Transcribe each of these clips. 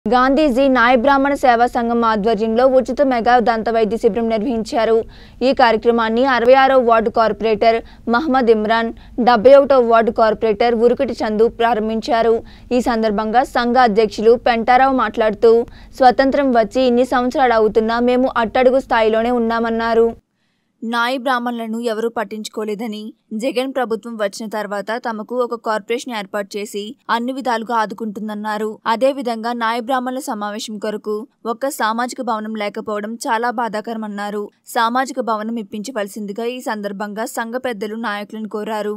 గాంధీజీ నాయ బ్రాహ్మణ సేవా సంఘం ఆధ్వర్యంలో ఉచిత మెగా దంత వైద్య శిబిరం నిర్వహించారు ఈ కార్యక్రమాన్ని అరవై ఆరో వార్డు కార్పొరేటర్ మహమ్మద్ ఇమ్రాన్ డెబ్బై ఒకటో వార్డు కార్పొరేటర్ ఉరుకుటి చందు ప్రారంభించారు ఈ సందర్భంగా సంఘ అధ్యక్షులు పెంటారావు మాట్లాడుతూ స్వతంత్రం వచ్చి ఇన్ని సంవత్సరాలు అవుతున్నా మేము అట్టడుగు స్థాయిలోనే ఉన్నామన్నారు నాయి బ్రాహ్మణులను ఎవరూ పట్టించుకోలేదని జగన్ ప్రభుత్వం వచ్చిన తర్వాత తమకు ఒక కార్పొరేషన్ ఏర్పాటు చేసి అన్ని విధాలుగా ఆదుకుంటుందన్నారు అదే విధంగా నాయ బ్రాహ్మణుల సమావేశం కొరకు ఒక్క సామాజిక భవనం లేకపోవడం చాలా బాధాకరమన్నారు సామాజిక భవనం ఇప్పించవలసిందిగా ఈ సందర్భంగా సంఘ పెద్దలు నాయకులను కోరారు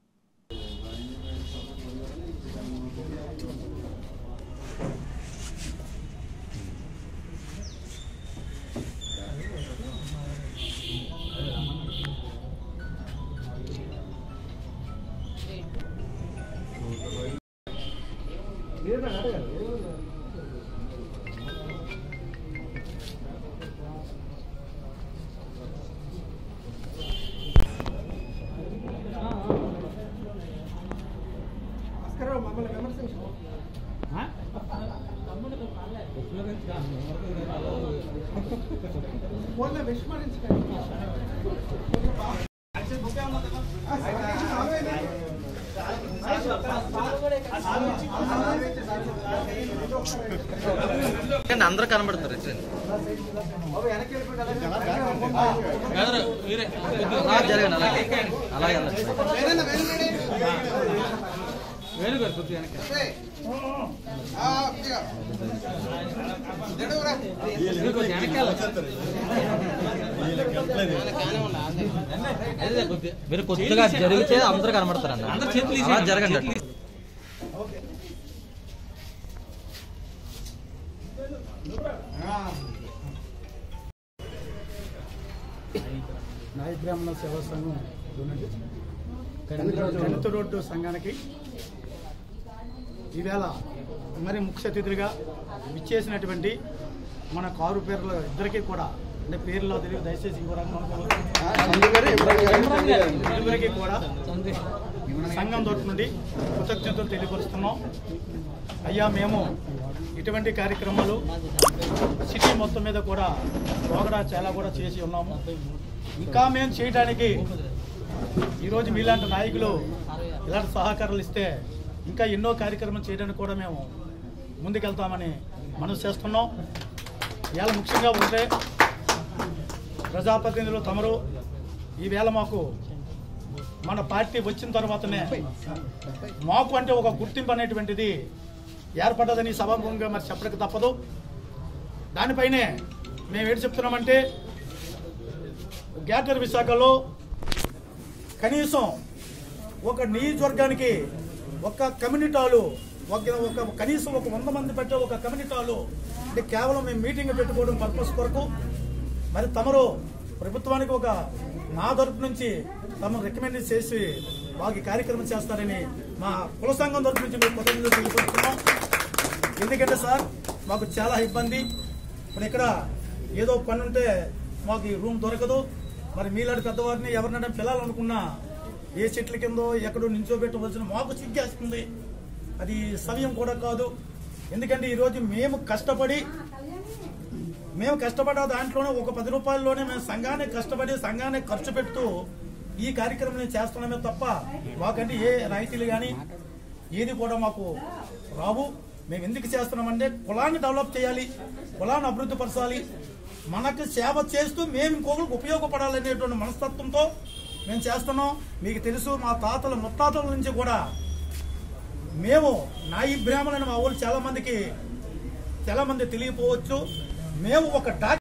కానీ అందరూ కనబడుతున్నారు ఇట్లా ఆ, జరగండి అలాగే అలాగే అలాగే మీరు కొద్దిగా జరిగితే అందరూ కనబడతారు అన్న అలా జరగండి అట్లా. నాయ బ్రాహ్మణ సేవా సంఘం యూనిట్ దళిత రోడ్డు సంఘానికి ఈవేళ మరి ముఖ్య అతిథులుగా విచ్చేసినటువంటి మన కారు పేర్ల ఇద్దరికీ కూడా అంటే పేర్లో తెలియదు దయచేసి ఇంకో రంగం ఇద్దరికి కూడా సంఘం తరఫు నుండి కృతజ్ఞతలు తెలియపరుస్తున్నాం అయ్యా మేము ఇటువంటి కార్యక్రమాలు సిటీ మొత్తం మీద కూడా పోగడా చాలా కూడా చేసి ఉన్నాము ఇంకా మేము చేయడానికి ఈరోజు మీలాంటి నాయకులు ఇలాంటి సహకారాలు ఇస్తే ఇంకా ఎన్నో కార్యక్రమాలు చేయడానికి కూడా మేము ముందుకెళ్తామని మనసు చేస్తున్నాం ఇవాళ ముఖ్యంగా ఉంటే ప్రజాప్రతినిధులు తమరు ఈవేళ మాకు మన పార్టీ వచ్చిన తర్వాతనే మాకు అంటే ఒక గుర్తింపు అనేటువంటిది ఏర్పడ్డదని సభాముఖంగా మరి చెప్పడానికి తప్పదు దానిపైనే మేము ఏంటి చెప్తున్నామంటే గ్రేటర్ విశాఖలో కనీసం ఒక నియోజకవర్గానికి ఒక కమ్యూనిటీ హాలు ఒక ఒక కనీసం ఒక వంద మంది పెట్టే ఒక కమ్యూనిటీ హాలు అంటే కేవలం మేము మీటింగ్ పెట్టుకోవడం పర్పస్ కొరకు మరి తమరు ప్రభుత్వానికి ఒక నా తరపు నుంచి తమను రికమెండ్ చేసి మాకు ఈ కార్యక్రమం చేస్తారని మా కుల సంఘం తరపు నుంచి మేము కృతజ్ఞతలు తెలియపరుస్తున్నాం ఎందుకంటే సార్ మాకు చాలా ఇబ్బంది ఇప్పుడు ఇక్కడ ఏదో పని ఉంటే మాకు ఈ రూమ్ దొరకదు మరి మీలాంటి పెద్దవారిని ఎవరినైనా పిల్లలనుకున్నా ఏ చెట్ల కిందో ఎక్కడో నించోబెట్టవలసిన మాకు సిగ్గేస్తుంది అది సమయం కూడా కాదు ఎందుకంటే ఈరోజు మేము కష్టపడి మేము కష్టపడ్డ దాంట్లోనే ఒక పది రూపాయల్లోనే మేము సంఘాన్ని కష్టపడి సంఘాన్ని ఖర్చు పెడుతూ ఈ కార్యక్రమం నేను చేస్తున్నామే తప్ప మాకంటే ఏ రాయితీలు కానీ ఏది కూడా మాకు రావు మేము ఎందుకు చేస్తున్నామంటే కులాన్ని డెవలప్ చేయాలి కులాన్ని అభివృద్ధి పరచాలి మనకు సేవ చేస్తూ మేము ఇంకొకరికి ఉపయోగపడాలనేటువంటి మనస్తత్వంతో మేము చేస్తున్నాం మీకు తెలుసు మా తాతల ముత్తాతల నుంచి కూడా మేము నాయి బ్రాహ్మణులని మా ఊళ్ళు చాలా మందికి చాలా మంది తెలియపోవచ్చు మేము ఒక డాక్టర్